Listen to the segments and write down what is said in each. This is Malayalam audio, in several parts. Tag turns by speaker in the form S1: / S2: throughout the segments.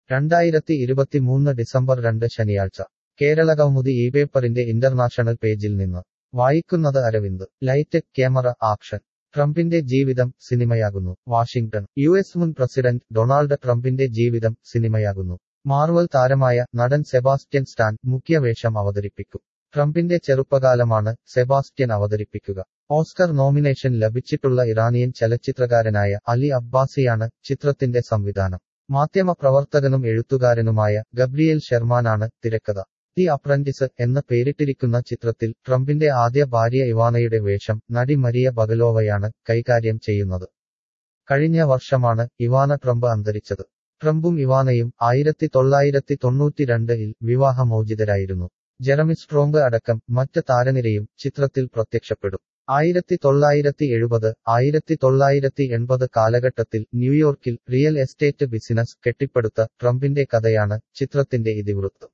S1: രണ്ടായിരത്തി ഇരുപത്തിമൂന്ന് ഡിസംബർ രണ്ട് ശനിയാഴ്ച കേരളകൗമുദി ഈ പേപ്പറിന്റെ ഇന്റർനാഷണൽ പേജിൽ നിന്ന് വായിക്കുന്നത് അരവിന്ദ് ലൈറ്റ് ക്യാമറ ആക്ഷൻ ട്രംപിന്റെ ജീവിതം സിനിമയാകുന്നു വാഷിംഗ്ടൺ യു എസ് മുൻ പ്രസിഡന്റ് ഡൊണാൾഡ് ട്രംപിന്റെ ജീവിതം സിനിമയാകുന്നു മാർവൽ താരമായ നടൻ സെബാസ്റ്റ്യൻ സ്റ്റാൻ മുഖ്യവേഷം അവതരിപ്പിക്കും ട്രംപിന്റെ ചെറുപ്പകാലമാണ് സെബാസ്റ്റ്യൻ അവതരിപ്പിക്കുക ഓസ്കർ നോമിനേഷൻ ലഭിച്ചിട്ടുള്ള ഇറാനിയൻ ചലച്ചിത്രകാരനായ അലി അബ്ബാസിയാണ് ചിത്രത്തിന്റെ സംവിധാനം മാധ്യമപ്രവർത്തകനും എഴുത്തുകാരനുമായ ഗബ്രിയേൽ ഷെർമാനാണ് തിരക്കഥ ദി അപ്രന്റിസ് എന്ന് പേരിട്ടിരിക്കുന്ന ചിത്രത്തിൽ ട്രംപിന്റെ ആദ്യ ഭാര്യ ഇവാനയുടെ വേഷം നടി മരിയ ബഗലോവയാണ് കൈകാര്യം ചെയ്യുന്നത് കഴിഞ്ഞ വർഷമാണ് ഇവാന ട്രംപ് അന്തരിച്ചത് ട്രംപും ഇവാനയും ആയിരത്തി തൊള്ളായിരത്തി തൊണ്ണൂറ്റിരണ്ടിൽ വിവാഹമോചിതരായിരുന്നു ജെറമി സ്ട്രോങ് അടക്കം മറ്റ് താരനിരയും ചിത്രത്തിൽ പ്രത്യക്ഷപ്പെടും ആയിരത്തി തൊള്ളായിരത്തി എഴുപത് ആയിരത്തി തൊള്ളായിരത്തി എൺപത് കാലഘട്ടത്തിൽ ന്യൂയോർക്കിൽ റിയൽ എസ്റ്റേറ്റ് ബിസിനസ് കെട്ടിപ്പടുത്ത ട്രംപിന്റെ കഥയാണ് ചിത്രത്തിന്റെ ഇതിവൃത്തം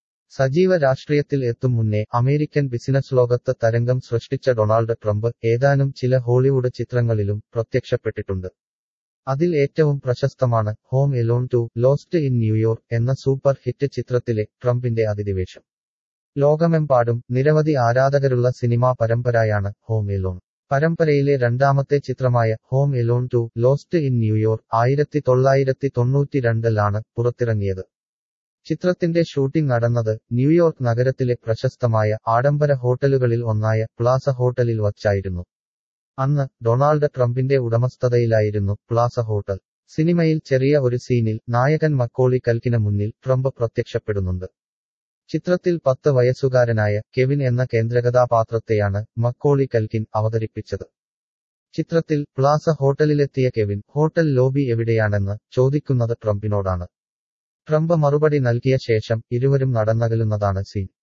S1: സജീവ രാഷ്ട്രീയത്തിൽ എത്തും മുന്നേ അമേരിക്കൻ ബിസിനസ് ലോകത്ത് തരംഗം സൃഷ്ടിച്ച ഡൊണാൾഡ് ട്രംപ് ഏതാനും ചില ഹോളിവുഡ് ചിത്രങ്ങളിലും പ്രത്യക്ഷപ്പെട്ടിട്ടുണ്ട് അതിൽ ഏറ്റവും പ്രശസ്തമാണ് home alone two lost in New York എന്ന സൂപ്പർ ഹിറ്റ് ചിത്രത്തിലെ ട്രംപിന്റെ അതിഥിവേഷം ലോകമെമ്പാടും നിരവധി ആരാധകരുള്ള സിനിമാ പരമ്പരയാണ് ഹോം എലോൺ പരമ്പരയിലെ രണ്ടാമത്തെ ചിത്രമായ home alone two lost in New York ആയിരത്തി തൊള്ളായിരത്തി തൊണ്ണൂറ്റിരണ്ടിലാണ് പുറത്തിറങ്ങിയത് ചിത്രത്തിന്റെ ഷൂട്ടിംഗ് നടന്നത് ന്യൂയോർക്ക് നഗരത്തിലെ പ്രശസ്തമായ ആഡംബര ഹോട്ടലുകളിൽ ഒന്നായ പ്ലാസ ഹോട്ടലിൽ വച്ചായിരുന്നു അന്ന് ഡൊണാൾഡ് ട്രംപിന്റെ ഉടമസ്ഥതയിലായിരുന്നു പ്ലാസ ഹോട്ടൽ സിനിമയിൽ ചെറിയ ഒരു സീനിൽ നായകൻ മക്കോളി കൽക്കിന് മുന്നിൽ ട്രംപ് പ്രത്യക്ഷപ്പെടുന്നുണ്ട് ചിത്രത്തിൽ പത്ത് വയസ്സുകാരനായ കെവിൻ എന്ന കേന്ദ്രകഥാപാത്രത്തെയാണ് മക്കോളി കൽക്കിൻ അവതരിപ്പിച്ചത് ചിത്രത്തിൽ പ്ലാസ ഹോട്ടലിലെത്തിയ കെവിൻ ഹോട്ടൽ ലോബി എവിടെയാണെന്ന് ചോദിക്കുന്നത് ട്രംപിനോടാണ് ട്രംപ് മറുപടി നൽകിയ ശേഷം ഇരുവരും നടന്നകലുന്നതാണ് സീൻ